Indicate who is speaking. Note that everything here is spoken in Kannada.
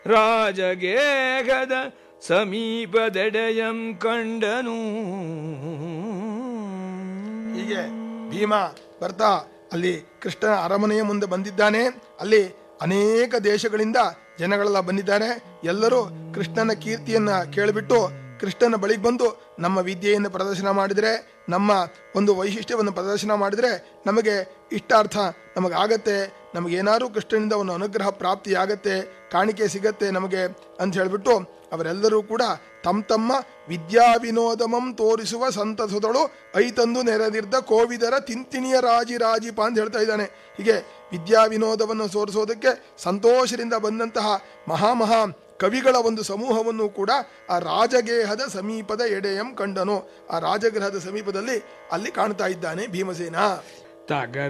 Speaker 1: ರಾಜಗೇಹದ ಸಮೀಪದೆಡೆಯಂ ಕಂಡನು
Speaker 2: ಹೀಗೆ ಭೀಮ ಬರ್ತಾ ಅಲ್ಲಿ ಕೃಷ್ಣನ ಅರಮನೆಯ ಮುಂದೆ ಬಂದಿದ್ದಾನೆ ಅಲ್ಲಿ ಅನೇಕ ದೇಶಗಳಿಂದ ಜನಗಳೆಲ್ಲ ಬಂದಿದ್ದಾರೆ ಎಲ್ಲರೂ ಕೃಷ್ಣನ ಕೀರ್ತಿಯನ್ನ ಕೇಳಿಬಿಟ್ಟು ಕೃಷ್ಣನ ಬಳಿಗೆ ಬಂದು ನಮ್ಮ ವಿದ್ಯೆಯನ್ನು ಪ್ರದರ್ಶನ ಮಾಡಿದರೆ ನಮ್ಮ ಒಂದು ವೈಶಿಷ್ಟ್ಯವನ್ನು ಪ್ರದರ್ಶನ ಮಾಡಿದರೆ ನಮಗೆ ಇಷ್ಟಾರ್ಥ ನಮಗಾಗತ್ತೆ ನಮಗೇನಾದ್ರೂ ಕೃಷ್ಣನಿಂದ ಒಂದು ಅನುಗ್ರಹ ಪ್ರಾಪ್ತಿಯಾಗತ್ತೆ ಕಾಣಿಕೆ ಸಿಗತ್ತೆ ನಮಗೆ ಅಂತ ಹೇಳಿಬಿಟ್ಟು ಅವರೆಲ್ಲರೂ ಕೂಡ ತಮ್ಮ ತಮ್ಮ ವಿದ್ಯಾ ವಿನೋದಮಂ ತೋರಿಸುವ ಸಂತಸದಳು ಐತಂದು ನೆರೆದಿದ್ದ ಕೋವಿದರ ತಿಂತಿಣಿಯ ರಾಜಿ ರಾಜಿಪ ಅಂತ ಹೇಳ್ತಾ ಇದ್ದಾನೆ ಹೀಗೆ ವಿದ್ಯಾ ವಿನೋದವನ್ನು ತೋರಿಸೋದಕ್ಕೆ ಸಂತೋಷದಿಂದ ಬಂದಂತಹ ಮಹಾಮಹಾ ಕವಿಗಳ ಒಂದು ಸಮೂಹವನ್ನು ಕೂಡ ಆ ರಾಜಗೇಹದ ಸಮೀಪದ ಎಡೆಯಂ ಕಂಡನು ಆ ರಾಜಗೃಹದ ಸಮೀಪದಲ್ಲಿ ಅಲ್ಲಿ ಕಾಣ್ತಾ ಇದ್ದಾನೆ ಭೀಮಸೇನ
Speaker 1: ತಗ